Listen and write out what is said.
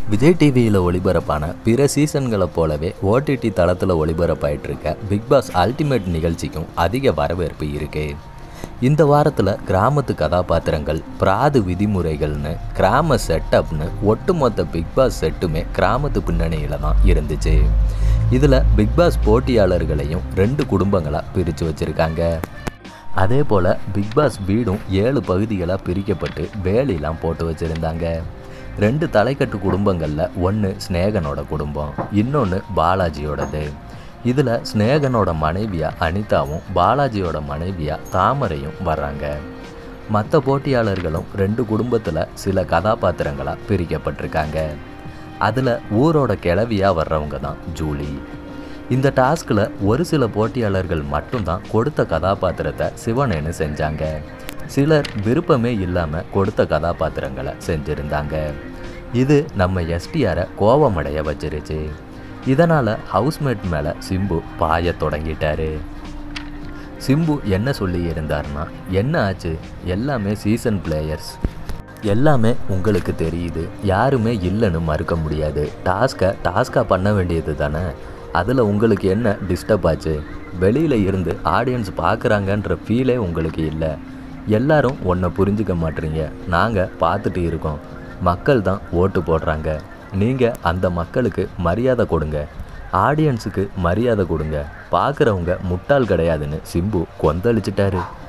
விஜய் டிவியில் ஒளிபரப்பான பிற சீசன்களை போலவே ஓடிடி தளத்தில் ஒளிபரப்பாயிட்டு இருக்க பிக் பாஸ் அல்டிமேட் நிகழ்ச்சிக்கும் அதிக வரவேற்பு இருக்கு இந்த வாரத்தில் கிராமத்து கதாபாத்திரங்கள் பிராது விதிமுறைகள்னு கிராம செட்டப்னு ஒட்டுமொத்த பிக் பாஸ் செட்டுமே கிராமத்து பின்னணியில் தான் இருந்துச்சு இதில் பிக் பாஸ் போட்டியாளர்களையும் ரெண்டு குடும்பங்களாக பிரித்து வச்சுருக்காங்க அதே போல் பிக் பாஸ் வீடும் ஏழு பகுதிகளாக பிரிக்கப்பட்டு வேலிலாம் போட்டு வச்சுருந்தாங்க ரெண்டு தலைக்கட்டு குடும்பங்களில் ஒன்று ஸ்நேகனோட குடும்பம் இன்னொன்று பாலாஜியோடது இதில் ஸ்நேகனோட மனைவியா அனிதாவும் பாலாஜியோட மனைவியா தாமரையும் வர்றாங்க மற்ற போட்டியாளர்களும் ரெண்டு குடும்பத்தில் சில கதாபாத்திரங்களாக பிரிக்கப்பட்டிருக்காங்க அதில் ஊரோட கிளவியாக வர்றவங்க தான் ஜூலி இந்த டாஸ்கில் ஒரு சில போட்டியாளர்கள் மட்டும்தான் கொடுத்த கதாபாத்திரத்தை சிவனேன்னு செஞ்சாங்க சிலர் விருப்பமே இல்லாமல் கொடுத்த கதாபாத்திரங்களை செஞ்சுருந்தாங்க இது நம்ம எஸ்டிஆரை கோபமடைய வச்சிருச்சு இதனால் ஹவுஸ்மேட் மேலே சிம்பு பாய தொடங்கிட்டாரு சிம்பு என்ன சொல்லி இருந்தார்னா என்ன ஆச்சு எல்லாமே சீசன் பிளேயர்ஸ் எல்லாமே உங்களுக்கு தெரியுது யாருமே இல்லைன்னு மறுக்க முடியாது டாஸ்க்கை டாஸ்க்காக பண்ண வேண்டியது தானே அதில் உங்களுக்கு என்ன டிஸ்டர்ப் ஆச்சு வெளியில் இருந்து ஆடியன்ஸ் பார்க்குறாங்கன்ற ஃபீலே உங்களுக்கு இல்லை எல்லாரும் ஒன்றை புரிஞ்சுக்க மாட்டீங்க நாங்கள் பார்த்துட்டு இருக்கோம் மக்கள் தான் ஓட்டு போடுறாங்க நீங்கள் அந்த மக்களுக்கு மரியாதை கொடுங்க ஆடியன்ஸுக்கு மரியாதை கொடுங்க பார்க்குறவங்க முட்டாள் கிடையாதுன்னு சிம்பு கொந்தளிச்சிட்டாரு